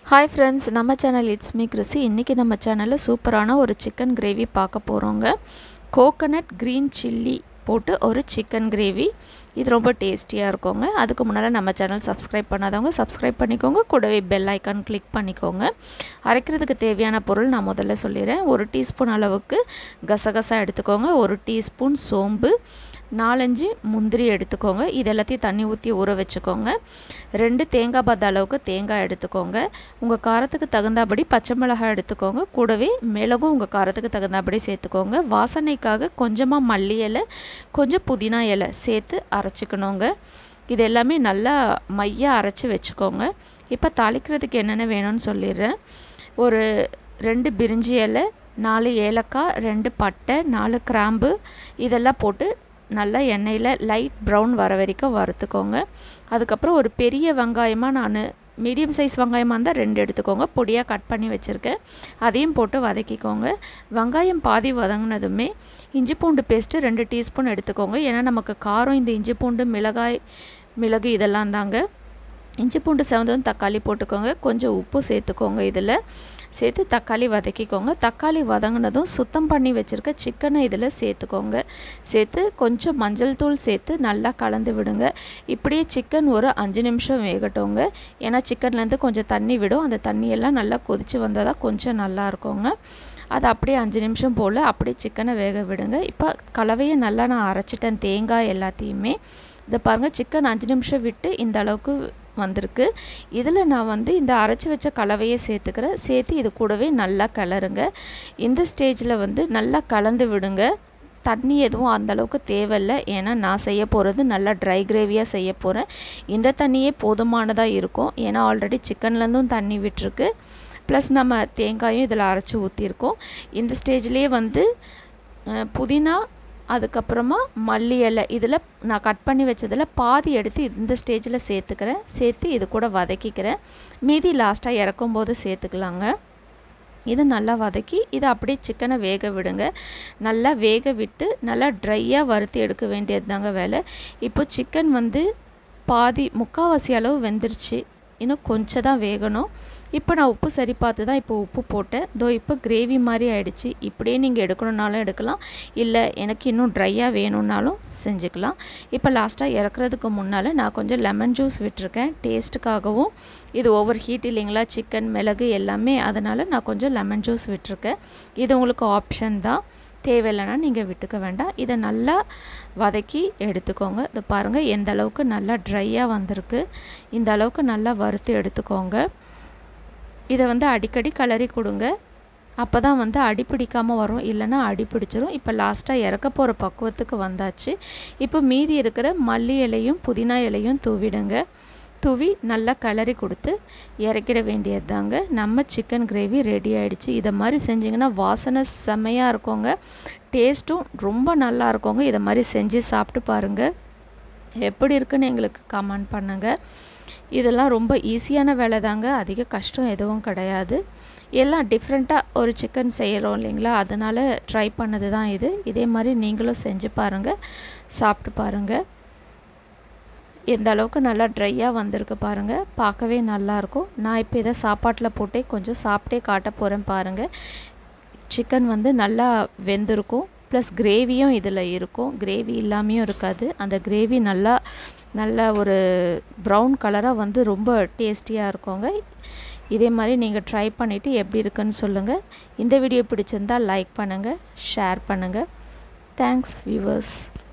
hi friends நம்ம channel it's me Chrissy இன்றைக்கி நம்ம சேனலில் சூப்பரான ஒரு சிக்கன் கிரேவி பார்க்க போகிறோங்க கோகனட் க்ரீன் சில்லி போட்டு ஒரு சிக்கன் கிரேவி இது ரொம்ப டேஸ்டியாக இருக்குங்க அதுக்கு முன்னால் நம்ம சேனல் சப்ஸ்கிரைப் பண்ணாதவங்க சப்ஸ்கிரைப் பண்ணிக்கோங்க கூடவே பெல் ஐக்கான் கிளிக் பண்ணிக்கோங்க அரைக்கிறதுக்கு தேவையான பொருள் நான் முதல்ல சொல்லிடுறேன் ஒரு டீஸ்பூன் அளவுக்கு கசகசா எடுத்துக்கோங்க ஒரு டீஸ்பூன் சோம்பு நாலஞ்சு முந்திரி எடுத்துக்கோங்க இது எல்லாத்தையும் தண்ணி ஊற்றி ஊற வச்சுக்கோங்க ரெண்டு தேங்காய் பத்த அளவுக்கு தேங்காய் எடுத்துக்கோங்க உங்கள் காரத்துக்கு தகுந்தபடி பச்சை மிளகாய் எடுத்துக்கோங்க கூடவே மிளகும் உங்கள் காரத்துக்கு தகுந்தபடி சேர்த்துக்கோங்க வாசனைக்காக கொஞ்சமாக மல்லி இலை கொஞ்சம் புதினா இலை சேர்த்து அரைச்சிக்கணுங்க இது எல்லாமே நல்லா மையாக அரைச்சி வச்சுக்கோங்க இப்போ தாளிக்கிறதுக்கு என்னென்ன வேணும்னு சொல்லிடுறேன் ஒரு ரெண்டு பிரிஞ்சி இலை நாலு ஏலக்காய் ரெண்டு பட்டை நாலு கிராம்பு இதெல்லாம் போட்டு நல்லா எண்ணெயில் லைட் ப்ரௌன் வர வரைக்கும் வறுத்துக்கோங்க அதுக்கப்புறம் ஒரு பெரிய வெங்காயமாக நான் மீடியம் சைஸ் வெங்காயமாக இருந்தால் ரெண்டு எடுத்துக்கோங்க பொடியாக கட் பண்ணி வச்சுருக்கேன் அதையும் போட்டு வதக்கிக்கோங்க வெங்காயம் பாதி வதங்கினதுமே இஞ்சி பூண்டு பேஸ்ட்டு ரெண்டு டீஸ்பூன் எடுத்துக்கோங்க ஏன்னா நமக்கு காரம் இந்த இஞ்சி பூண்டு மிளகாய் மிளகு இதெல்லாம் தாங்க இஞ்சி பூண்டு செவந்ததும் தக்காளி போட்டுக்கோங்க கொஞ்சம் உப்பு சேர்த்துக்கோங்க இதில் சேர்த்து தக்காளி வதக்கிக்கோங்க தக்காளி வதங்கினதும் சுத்தம் பண்ணி வச்சுருக்க சிக்கனை இதில் சேர்த்துக்கோங்க சேர்த்து கொஞ்சம் மஞ்சள் தூள் சேர்த்து நல்லா கலந்து விடுங்க இப்படியே சிக்கன் ஒரு அஞ்சு நிமிஷம் வேகட்டோங்க ஏன்னா சிக்கன்லேருந்து கொஞ்சம் தண்ணி விடும் அந்த தண்ணியெல்லாம் நல்லா கொதித்து வந்தால் தான் கொஞ்சம் நல்லா இருக்குங்க அது அப்படியே அஞ்சு நிமிஷம் போல் அப்படியே சிக்கனை வேக விடுங்க இப்போ கலவையை நல்லா நான் அரைச்சிட்டேன் தேங்காய் எல்லாத்தையுமே இதை பாருங்கள் சிக்கன் அஞ்சு நிமிஷம் விட்டு இந்த அளவுக்கு வந்திருக்கு இதில் நான் வந்து இந்த அரைச்சி வச்ச கலவையை சேர்த்துக்கிறேன் சேர்த்து இது கூடவே நல்லா கிளறுங்க இந்த ஸ்டேஜில் வந்து நல்லா கலந்து விடுங்க தண்ணி எதுவும் அந்தளவுக்கு தேவையில்லை ஏன்னா நான் செய்ய போகிறது நல்லா ட்ரை கிரேவியாக செய்ய போகிறேன் இந்த தண்ணியே போதுமானதாக இருக்கும் ஏன்னா ஆல்ரெடி சிக்கன்லேருந்தும் தண்ணி விட்டுருக்கு ப்ளஸ் நம்ம தேங்காயும் இதில் அரைச்சி ஊற்றிருக்கோம் இந்த ஸ்டேஜ்லேயே வந்து புதினா அதுக்கப்புறமா மல்லி இலை இதில் நான் கட் பண்ணி வச்சதில் பாதி எடுத்து இந்த ஸ்டேஜில் சேர்த்துக்கிறேன் சேர்த்து இது கூட வதக்கிக்கிறேன் மீதி லாஸ்ட்டாக இறக்கும் போது சேர்த்துக்கலாங்க இது நல்லா வதக்கி இதை அப்படியே சிக்கனை வேக விடுங்க நல்லா வேக விட்டு நல்லா ட்ரையாக வறுத்து எடுக்க வேண்டியது தாங்க வேலை இப்போ சிக்கன் வந்து பாதி முக்கால்வாசி அளவு வெந்துருச்சு இன்னும் கொஞ்சம் தான் வேகணும் இப்போ நான் உப்பு சரி பார்த்து தான் இப்போ உப்பு போட்டேன் இதோ இப்போ கிரேவி மாதிரி ஆகிடுச்சு இப்படியே நீங்கள் எடுக்கணுன்னாலும் எடுக்கலாம் இல்லை எனக்கு இன்னும் ட்ரையாக வேணும்னாலும் செஞ்சுக்கலாம் இப்போ லாஸ்ட்டாக இறக்குறதுக்கு முன்னால் நான் கொஞ்சம் லெமன் ஜூஸ் விட்டுருக்கேன் டேஸ்ட்டுக்காகவும் இது ஓவர் ஹீட் இல்லைங்களா சிக்கன் மிளகு எல்லாமே அதனால் நான் கொஞ்சம் லெமன் ஜூஸ் விட்டுருக்கேன் இது உங்களுக்கு ஆப்ஷன் தான் தேவையில்லைன்னா நீங்கள் விட்டுக்க வேண்டாம் இதை நல்லா வதக்கி எடுத்துக்கோங்க இது பாருங்கள் எந்த அளவுக்கு நல்லா ட்ரையாக வந்திருக்கு இந்த அளவுக்கு நல்லா வறுத்து எடுத்துக்கோங்க இதை வந்து அடிக்கடி கலரி கொடுங்க அப்போ தான் வந்து அடி பிடிக்காமல் வரும் இல்லைன்னா அடி பிடிச்சிரும் இப்போ லாஸ்ட்டாக இறக்க போகிற பக்குவத்துக்கு வந்தாச்சு இப்போ மீதி இருக்கிற மல்லி இலையும் புதினா இலையும் தூவிடுங்க தூவி நல்லா கலரி கொடுத்து இறக்கிட வேண்டியது தாங்க நம்ம சிக்கன் கிரேவி ரெடி ஆகிடுச்சு இதை மாதிரி செஞ்சிங்கன்னா வாசனை செம்மையாக இருக்குங்க டேஸ்ட்டும் ரொம்ப நல்லா இருக்குங்க இதை மாதிரி செஞ்சு சாப்பிட்டு பாருங்கள் எப்படி இருக்குன்னு எங்களுக்கு கமெண்ட் பண்ணுங்கள் இதெல்லாம் ரொம்ப ஈஸியான வேலை தாங்க அதிக கஷ்டம் எதுவும் கிடையாது எல்லாம் டிஃப்ரெண்ட்டாக ஒரு சிக்கன் செய்கிறோம் இல்லைங்களா அதனால் ட்ரை பண்ணது தான் இது இதே மாதிரி நீங்களும் செஞ்சு பாருங்கள் சாப்பிட்டு பாருங்கள் எந்த அளவுக்கு நல்லா ட்ரையாக வந்திருக்கு பாருங்கள் பார்க்கவே நல்லாயிருக்கும் நான் இப்போ இதை சாப்பாட்டில் போட்டே கொஞ்சம் சாப்பிட்டே காட்ட போகிறேன் பாருங்கள் சிக்கன் வந்து நல்லா வெந்திருக்கும் ப்ளஸ் கிரேவியும் இதில் இருக்கும் கிரேவி இல்லாமையும் இருக்காது அந்த கிரேவி நல்லா நல்ல ஒரு ப்ரௌன் கலராக வந்து ரொம்ப டேஸ்டியாக இருக்குங்க இதே மாதிரி நீங்கள் ட்ரை பண்ணிவிட்டு எப்படி இருக்குன்னு சொல்லுங்கள் இந்த வீடியோ பிடிச்சிருந்தால் லைக் பண்ணுங்கள் ஷேர் பண்ணுங்கள் தேங்க்ஸ் வியூவர்ஸ்